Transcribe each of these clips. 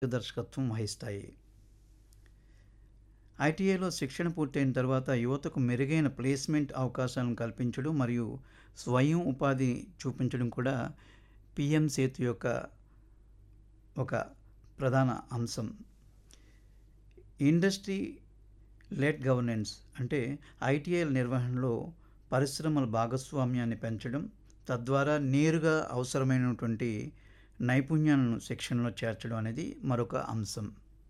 దర్శకత్వం వహిస్తాయి ఐటీఐలో శిక్షణ పూర్తయిన తర్వాత యువతకు మెరుగైన ప్లేస్మెంట్ అవకాశాలను కల్పించడం మరియు స్వయం ఉపాధి చూపించడం కూడా పిఎం సేతు యొక్క ఒక ప్రధాన అంశం ఇండస్ట్రీ లెడ్ గవర్నెన్స్ అంటే ఐటీఐల నిర్వహణలో పరిశ్రమల భాగస్వామ్యాన్ని పెంచడం తద్వారా నేరుగా అవసరమైనటువంటి నైపుణ్యాలను శిక్షణలో చేర్చడం అనేది మరొక అంశం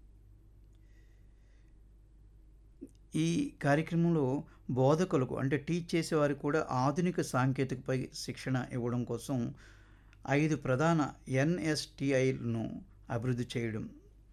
ఈ కార్యక్రమంలో బోధకులకు అంటే టీచ్ చేసేవారికి కూడా ఆధునిక సాంకేతికపై శిక్షణ ఇవ్వడం కోసం ఐదు ప్రధాన ఎన్ఎస్టిఐలను అభివృద్ధి చేయడం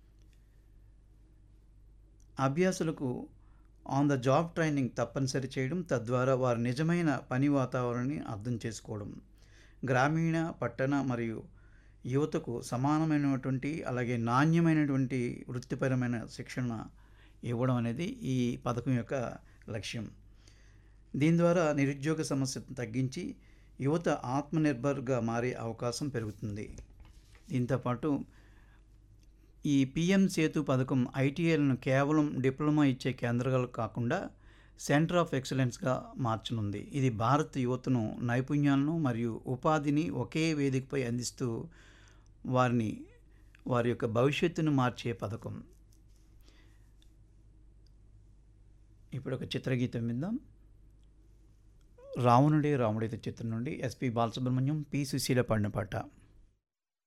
అభ్యాసులకు ఆన్ ద జాబ్ ట్రైనింగ్ తప్పనిసరి చేయడం తద్వారా వారు నిజమైన పని వాతావరణాన్ని అర్థం చేసుకోవడం గ్రామీణ పట్టణ మరియు యువతకు సమానమైనటువంటి అలాగే నాణ్యమైనటువంటి వృత్తిపరమైన శిక్షణ ఇవ్వడం అనేది ఈ పథకం యొక్క లక్ష్యం దీని ద్వారా నిరుద్యోగ సమస్యను తగ్గించి యువత ఆత్మనిర్భర్గా మారే అవకాశం పెరుగుతుంది దీంతోపాటు ఈ పిఎం సేతు పథకం ఐటీఐలను కేవలం డిప్లొమా ఇచ్చే కేంద్రాలు కాకుండా సెంటర్ ఆఫ్ ఎక్సలెన్స్గా మార్చనుంది ఇది భారత్ యువతను నైపుణ్యాలను మరియు ఉపాధిని ఒకే వేదికపై అందిస్తూ వారిని వారి యొక్క భవిష్యత్తును మార్చే పథకం ఇప్పుడు ఒక చిత్రగీతం విందాం రావణుడే రాముడైతే చిత్రం నుండి ఎస్పి బాలసుబ్రహ్మణ్యం పి సుశీల పాడిన పాట